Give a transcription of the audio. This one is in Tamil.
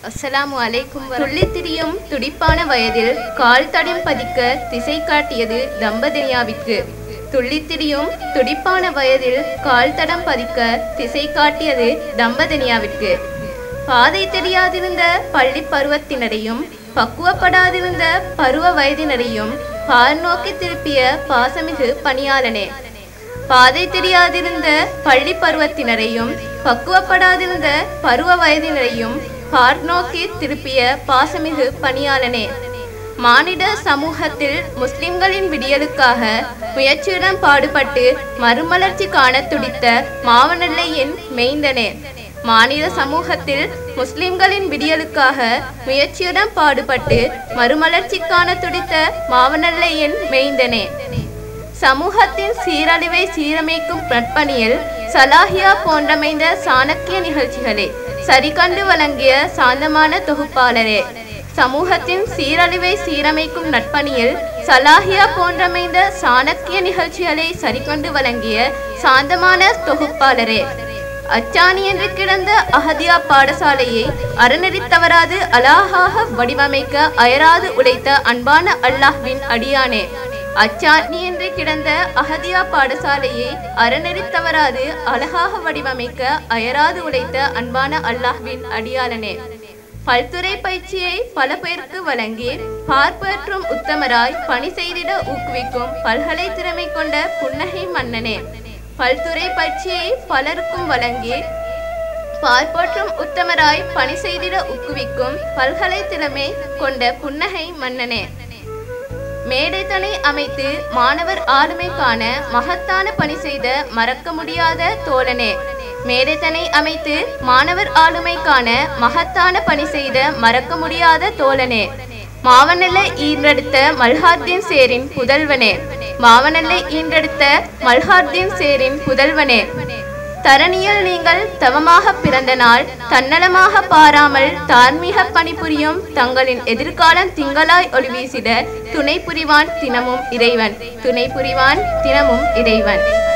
அஸ்ஸலாமு அலைக்கும் துள்ளித் திரியும் துடிப்பான வயதில் கால் தடம் பதிக்க திசை காட்டியது தம்பதினியாவிற்கு துள்ளித் திரியும் துடிப்பான வயதில் கால் தடம் பதிக்க திசை காட்டியது தம்பதினியாவிற்கு பாதை தெரியாதிருந்த பள்ளி பருவத்தினரையும் பக்குவப்படாதிருந்த பருவ வயதினரையும் பால் நோக்கி திருப்பிய பாசமிகு பணியாளனே பாதை தெரியாதிருந்த பள்ளி பருவத்தினரையும் பக்குவப்படாதிருந்த பருவ வயதினரையும் பார்நோக்கி திருப்பிய பாசமிகு பணியாளனே மானிட சமூகத்தில் முஸ்லிம்களின் விடியலுக்காக முயற்சியுடன் பாடுபட்டு மறுமலர்ச்சி காண துடித்த மாவனல்லையின் மெய்ந்தனே மாநில சமூகத்தில் முஸ்லிம்களின் விடியலுக்காக முயற்சியுடன் பாடுபட்டு மறுமலர்ச்சி காண துடித்த மாவனல்லையின் மெய்ந்தனே சமூகத்தின் சீரழிவை சீரமைக்கும் நற்பணியில் சலாஹியா போன்றமைந்த சாணக்கிய நிகழ்ச்சிகளை சரிகண்டு வழங்கிய சாந்தமான தொகுப்பாளரே சமூகத்தின் சீரழிவை சீரமைக்கும் நற்பணியில் சலாஹியா போன்றமைந்த சாணக்கிய நிகழ்ச்சிகளை சரிகண்டு வழங்கிய சாந்தமான தொகுப்பாளரே அச்சாணி என்று கிடந்த அகதியா பாடசாலையை அறநெறி தவறாது அழகாக வடிவமைக்க அயராது உழைத்த அன்பான அல்லாஹ்வின் அடியானே அச்சாணி என்று கிடந்த அகதியா பாடசாலையை அறநெறி தவறாது அழகாக வடிவமைக்க அயராது உழைத்த அன்பான அல்லாஹ்வின் அடியாளனே பல்துறை பயிற்சியை பல பேருக்கு வழங்கி பார்ப்பற்றும் உத்தமராய் பணி செய்திட ஊக்குவிக்கும் பல்கலை திறமை கொண்ட புன்னகை மன்னனே பல்துறை பயிற்சியை பலருக்கும் வழங்கி பார்ப்பற்றும் உத்தமராய் பணி செய்திட ஊக்குவிக்கும் பல்கலை திறமை கொண்ட புன்னகை மன்னனே மேடைத்தனை அமைத்து மாணவர் ஆளுமை காண மகத்தான பணி செய்த மறக்க முடியாத தோழனே மேடைத்தனை அமைத்து மாணவர் ஆளுமை காண மகத்தான பணி செய்த மறக்க முடியாத தோழனே மாவனல்ல ஈன்றெடுத்த மல்ஹார்தீன் சேரின் புதல்வனே மாவனல்லை ஈன்றெடுத்த மல்ஹார்தீன் சேரின் புதல்வனே தரணியில் நீங்கள் தவமாக பிறந்த நாள் தன்னலமாக பாராமல் தார்மீக பணிபுரியும் தங்களின் எதிர்காலம் திங்களாய் ஒளி வீசிட துணை புரிவான் தினமும் இறைவன் துணை புரிவான் தினமும் இறைவன்